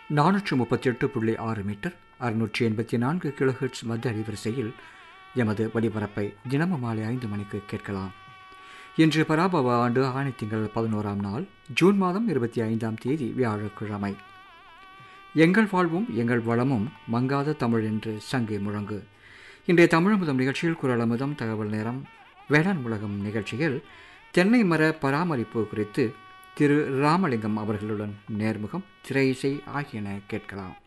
நானூற்று முப்பத்தி எட்டு புள்ளி ஆறு மீட்டர் அறுநூற்றி எண்பத்தி நான்கு கிலோஹெர்ட்ஸ் மத்திய அலைவரிசையில் எமது ஒலிபரப்பை தினமும் மாலை ஐந்து மணிக்கு கேட்கலாம் இன்று பராபவ ஆண்டு ஆணி திங்கள் பதினோராம் நாள் ஜூன் மாதம் இருபத்தி ஐந்தாம் தேதி வியாழக்கிழமை எங்கள் வாழ்வும் எங்கள் வளமும் மங்காத தமிழ் என்று சங்கை முழங்கு இன்றைய தமிழமுதம் நிகழ்ச்சியில் குரலமுதம் தகவல் நேரம் வேளாண் உலகம் நிகழ்ச்சியில் தென்னை மர பராமரிப்பு குறித்து திரு ராமலிங்கம் அவர்களுடன் நேர்முகம் திரை இசை ஆகியன கேட்கலாம்